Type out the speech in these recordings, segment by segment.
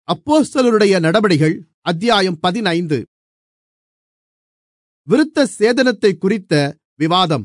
அப்போஸ்தலருடைய நடபடிகள் அத்தியாயம் பதினைந்து விருத்தசேதனத்தைக் குறித்த விவாதம்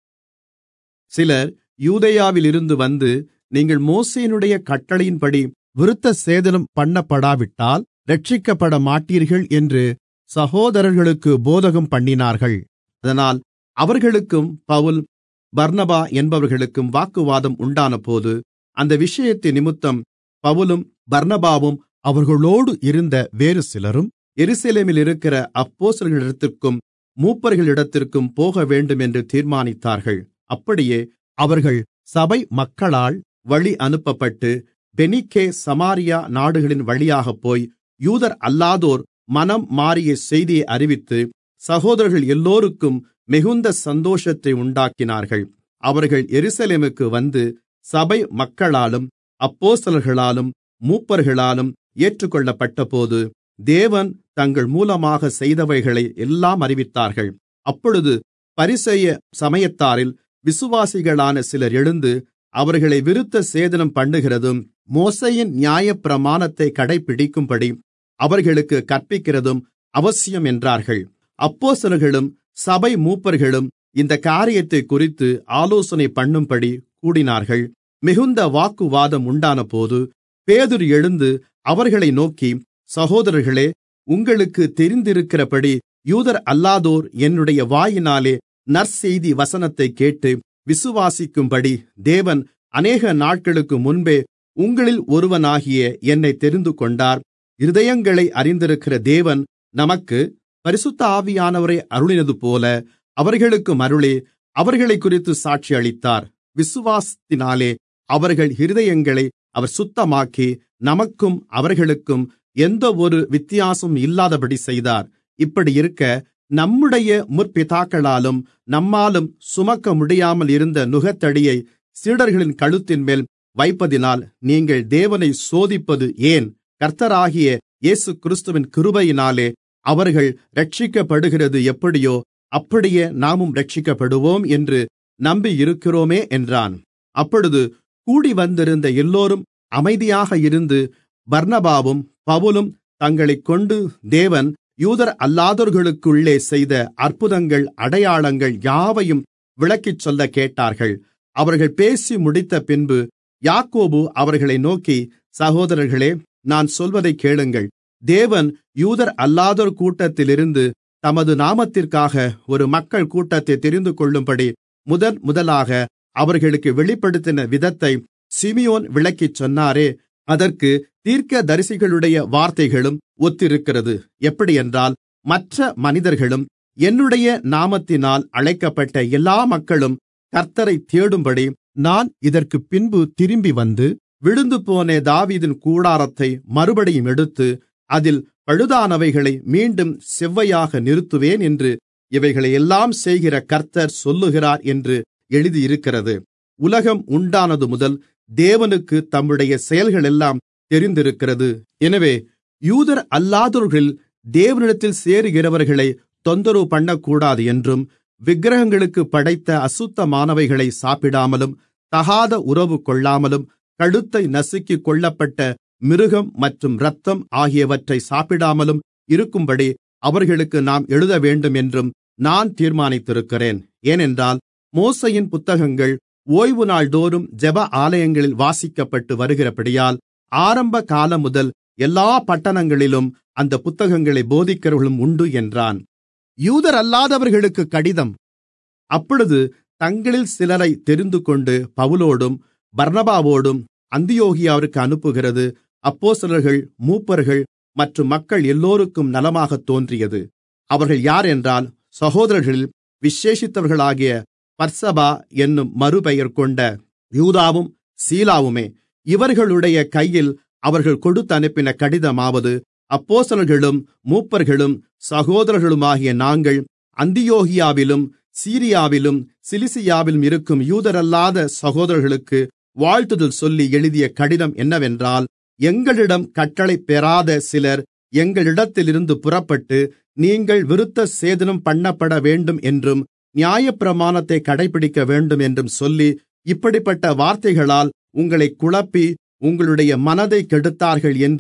சிலர் யூதேயாவிலிருந்து வந்து நீங்கள் மோசேயினுடைய கட்டளையின்படி விருத்தசேதனம் பண்ணப்படாவிட்டால் இரட்சிக்கப்பட மாட்டீர்கள் என்று சகோதரர்களுக்கு போதகம் பண்ணினார்கள் அதனால் அவர்களுக்கும் பவுல் பர்னபா என்பவர்களுக்கும் வாக்குவாதம் உண்டானபோது அந்த விஷயத்தினிமித்தம் பவுலும் பர்னபாவும் அவர்களோடு இருந்த வேறு சிலரும் எருசலேமில் இருக்கிற அப்போஸ்தலர்களிடத்திற்கும் மூப்பர்களிடத்திற்கும் போகவேண்டும் என்று தீர்மானித்தார்கள் அப்படியே அவர்கள் சபை மக்களால் வழி அனுப்பப்பட்டு பெனிக்கே சமாரியா நாடுகளின் வழியாகப் போய் யூதர் அல்லாதோர் மனம் மாறிய செய்தியை அறிவித்து சகோதரர்கள் எல்லோருக்கும் மிகுந்த சந்தோஷத்தை உண்டாக்கினார்கள் அவர்கள் எருசலேமுக்கு வந்து சபை மக்களாலும் அப்போஸ்தலர்களாலும் மூப்பர்களாலும் ஏற்றுக்கொள்ளப்பட்டபோது தேவன் தங்கள் மூலமாக செய்தவைகளை எல்லாம் அறிவித்தார்கள் அப்பொழுது பரிசேய சமயத்தாரில் விசுவாசிகளான சிலர் எழுந்து அவர்களை விருத்த சேதனம் பண்ணுகிறதும் மோசையின் நியாயப்பிரமாணத்தை கடைபிடிக்கும்படி அவர்களுக்கு கற்பிக்கிறதும் அவசியம் என்றார்கள் அப்போஸ்தலர்களும் சபை மூப்பர்களும் இந்த காரியத்தைக் குறித்து ஆலோசனை பண்ணும்படி கூடினார்கள் மிகுந்த வாக்குவாதம் உண்டானபோது பேதுரு எழுந்து அவர்களை நோக்கி சகோதரர்களே உங்களுக்கு தெரிந்திருக்கிறபடி யூதர் அல்லாதோர் என்னுடைய வாயினாலே நற்செய்தி வசனத்தைக் கேட்டு விசுவாசிக்கும்படி தேவன் அநேக நாட்களுக்கு முன்பே உங்களில் ஒருவனாகிய என்னை தெரிந்துகொண்டார் இருதயங்களை அறிந்திருக்கிற தேவன் நமக்கு பரிசுத்த ஆவியானவரை அருளினதுபோல அவர்களுக்கும் அருளி அவர்களைக் குறித்து சாட்சி அளித்தார் விசுவாசத்தினாலே அவர்கள் இருதயங்களை அவர் சுத்தமாக்கி நமக்கும் அவர்களுக்கும் எந்தவொரு வித்தியாசமும் இல்லாதபடி செய்தார் இப்படியிருக்க நம்முடைய முற்பிதாக்களாலும் நம்மாலும் சுமக்க முடியாமல் இருந்த நுகத்தடியை சீடர்களின் கழுத்தின்மேல் வைப்பதினால் நீங்கள் தேவனை சோதிப்பது ஏன் கர்த்தராகிய இயேசு கிறிஸ்துவின் கிருபையினாலே அவர்கள் இரட்சிக்கப்படுகிறது எப்படியோ அப்படியே நாமும் இரட்சிக்கப்படுவோம் என்று நம்பியிருக்கிறோமே என்றான் அப்பொழுது கூடிவந்திருந்த எல்லோரும் அமைதியாக இருந்து பர்னபாவும் பவுலும் தங்களைக் கொண்டு தேவன் யூதர் அல்லாதோர்களுக்குள்ளே செய்த அற்புதங்கள் அடையாளங்கள் யாவையும் விளக்கிச் சொல்ல கேட்டார்கள் அவர்கள் பேசி முடித்த பின்பு யாக்கோபு அவர்களை நோக்கி சகோதரர்களே நான் சொல்வதை கேளுங்கள் தேவன் யூதர் அல்லாதோர் கூட்டத்திலிருந்து தமது நாமத்திற்காக ஒரு மக்கள் கூட்டத்தை தெரிந்து கொள்ளும்படி முதன் முதலாக அவர்களுக்கு வெளிப்படுத்தின விதத்தை சிமியோன் விளக்கிச் சொன்னாரே அதற்கு தீர்க்கதரிசிகளுடைய வார்த்தைகளும் ஒத்திருக்கிறது எப்படியென்றால் மற்ற மனிதர்களும் என்னுடைய நாமத்தினால் அழைக்கப்பட்ட எல்லா மக்களும் கர்த்தரை தேடும்படி நான் இதற்கு பின்பு திரும்பி வந்து விழுந்துபோன தாவீதின் கூடாரத்தை மறுபடியும் எடுத்து அதில் பழுதானவைகளை மீண்டும் செவ்வையாக நிறுத்துவேன் என்று இவைகளையெல்லாம் செய்கிற கர்த்தர் சொல்லுகிறார் என்று எழுதியிருக்கிறது உலகம் உண்டானது முதல் தேவனுக்கு தம்முடைய செயல்களெல்லாம் தெரிந்திருக்கிறது எனவே யூதர் அல்லாதோர்கள் தேவனிடத்தில் சேருகிறவர்களை தொந்தரவு பண்ணக்கூடாது என்றும் விக்கிரகங்களுக்கு படைத்த அசுத்தமானவைகளை சாப்பிடாமலும் தகாத உறவு கொள்ளாமலும் கழுத்தை நசுக்கிக் கொள்ளப்பட்ட மிருகம் மற்றும் இரத்தம் ஆகியவற்றை சாப்பிடாமலும் இருக்கும்படி அவர்களுக்கு நாம் எழுத வேண்டும் என்றும் நான் தீர்மானித்திருக்கிறேன் ஏனென்றால் மோசையின் புத்தகங்கள் ஓய்வு நாள்தோறும் ஜெப ஆலயங்களில் வாசிக்கப்பட்டு வருகிறபடியால் ஆரம்ப காலம் முதல் எல்லா பட்டணங்களிலும் அந்த புத்தகங்களை போதிக்கிறவர்களும் உண்டு என்றான் யூதர் அல்லாதவர்களுக்கு கடிதம் அப்பொழுது தங்களில் சிலரை தெரிந்துகொண்டு பவுலோடும் பர்னபாவோடும் அந்தியோகியாவிற்கு அனுப்புகிறது அப்போஸ்தலர்கள் மூப்பர்கள் மற்றும் மக்கள் எல்லோருக்கும் நலமாகத் தோன்றியது அவர்கள் யார் என்றால் சகோதரர்களில் விசேஷித்தவர்களாகிய பர்சபா என்னும் மறுபெயர் கொண்ட யூதாவும் சீலாவுமே இவர்களுடைய கையில் அவர்கள் கொடுத்து அனுப்பின கடிதமாவது அப்போஸ்தலர்களும் மூப்பர்களும் சகோதரர்களுமாகிய நாங்கள் அந்தியோகியாவிலும் சீரியாவிலும் சிலிசியாவிலும் இருக்கும் யூதரல்லாத சகோதரர்களுக்கு வாழ்த்துதல் சொல்லி எழுதிய கடிதம் என்னவென்றால் எங்களிடம் கட்டளை பெறாத சிலர் எங்களிடத்திலிருந்து புறப்பட்டு நீங்கள் விருத்த சேதனம் பண்ணப்பட வேண்டும் என்றும் நியாயப்பிரமாணத்தை கடைபிடிக்க வேண்டும் என்றும் சொல்லி இப்படிப்பட்ட வார்த்தைகளால் உங்களை குழப்பி உங்களுடைய மனதை கெடுத்தார்கள் என்று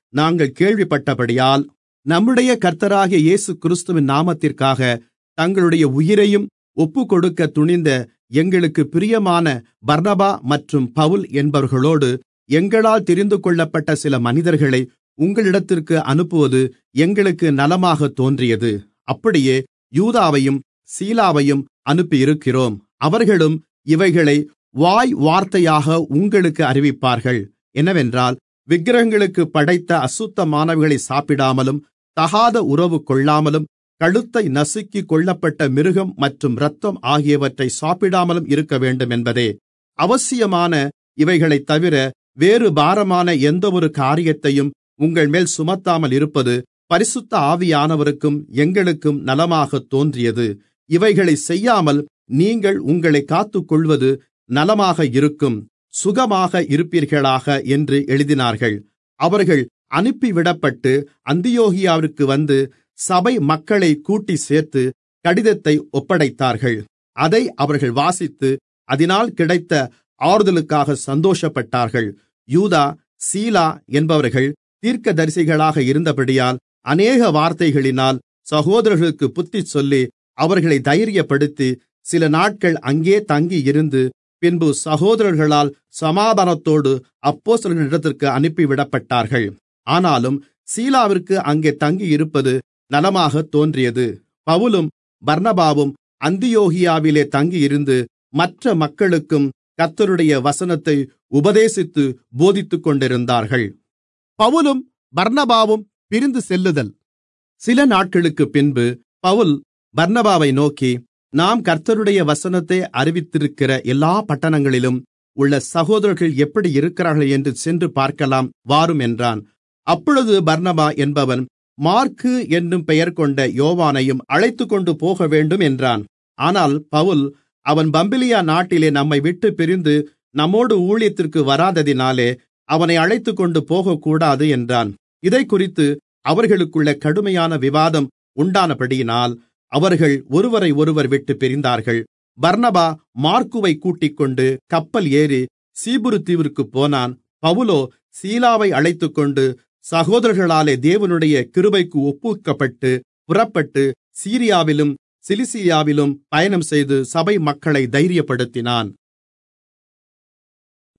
நாங்கள் கேள்விப்பட்டபடியால் நம்முடைய கர்த்தராகிய இயேசு கிறிஸ்துவின் நாமத்திற்காக தங்களுடைய உயிரையும் ஒப்புக்கொடுக்க துணிந்த எங்களுக்கு பிரியமான பர்னபா மற்றும் பவுல் என்பவர்களோடு எங்களால் தெரிந்து கொள்ளப்பட்ட சில மனிதர்களை உங்களிடத்திற்கு அனுப்புவது எங்களுக்கு நலமாக தோன்றியது அப்படியே யூதாவையும் சீலாவையும் அனுப்பியிருக்கிறோம் அவர்களும் இவைகளை வாய் வார்த்தையாக உங்களுக்கு அறிவிப்பார்கள் என்னவென்றால் விக்கிரகங்களுக்கு படைத்த அசுத்தமானவைகளை சாப்பிடாமலும் தகாத உறவு கொள்ளாமலும் கழுத்தை நசுக்கி கொல்லப்பட்ட மிருகம் மற்றும் இரத்தம் ஆகியவற்றை சாப்பிடாமலும் இருக்க வேண்டும் என்பதே அவசியமான இவைகளைத் தவிர வேறு பாரமான எந்தவொரு காரியத்தையும் உங்கள்மேல் சுமத்தாமல் இருப்பது பரிசுத்த ஆவியானவருக்கும் எங்களுக்கும் நலமாகத் தோன்றியது இவைகளை செய்யாமல் நீங்கள் உங்களை காத்துக்கொள்வது நலமாக இருக்கும் சுகமாக இருப்பீர்களாக என்று எழுதினார்கள் அவர்கள் அனுப்பிவிடப்பட்டு அந்தியோகியாவிற்கு வந்து சபை மக்களை கூட்டி சேர்த்து கடிதத்தை ஒப்படைத்தார்கள் அதை அவர்கள் வாசித்து அதனால் கிடைத்த ஆறுதலுக்காக சந்தோஷப்பட்டார்கள் யூதா சீலா என்பவர்கள் தீர்க்கதரிசிகளாக இருந்தபடியால் அநேக வார்த்தைகளினால் சகோதரர்களுக்கு புத்தி சொல்லி அவர்களை தைரியப்படுத்தி சில நாட்கள் அங்கே தங்கியிருந்து பின்பு சகோதரர்களால் சமாதானத்தோடு அப்போஸ்தலர்களிடத்திற்கு அனுப்பிவிடப்பட்டார்கள் ஆனாலும் சீலாவிற்கு அங்கே தங்கியிருப்பது நலமாகத் தோன்றியது பவுலும் பர்னபாவும் அந்தியோகியாவிலே தங்கியிருந்து மற்ற மக்களுக்கும் கர்த்தருடைய வசனத்தை உபதேசித்து போதித்துக் கொண்டிருந்தார்கள் பவுலும் பர்னபாவும் பிரிந்து செல்லுதல் சில நாட்களுக்குப் பின்பு பவுல் பர்னபாவை நோக்கி நாம் கர்த்தருடைய வசனத்தை அறிவித்திருக்கிற எல்லா பட்டணங்களிலும் உள்ள சகோதரர்கள் எப்படி இருக்கிறார்கள் என்று சென்று பார்க்கலாம் வாரும் என்றான் அப்பொழுது பர்னபா என்பவன் மாற்கு என்னும் பெயர் கொண்ட யோவானையும் அழைத்துக்கொண்டு போகவேண்டும் என்றான் ஆனால் பவுல் அவன் பம்பிலியா நாட்டிலே நம்மை விட்டு பிரிந்து நம்மோடு ஊழியத்திற்கு வராததினாலே அவனை அழைத்துக்கொண்டு போகக்கூடாது என்றான் இதைக்குறித்து அவர்களுக்குள்ள கடுமையான விவாதம் உண்டானபடியினால் அவர்கள் ஒருவரை ஒருவர் விட்டு பிரிந்தார்கள் பர்னபா மார்க்குவை கூட்டிக்கொண்டு கப்பல் ஏறி சீபுரு தீவிற்குப் போனான் பவுலோ சீலாவை அழைத்துக்கொண்டு சகோதரர்களாலே தேவனுடைய கிருபைக்கு ஒப்புவிக்கப்பட்டு புறப்பட்டு சீரியாவிலும் சிலிசியாவிலும் பயணம் செய்து சபை மக்களை தைரியப்படுத்தினான்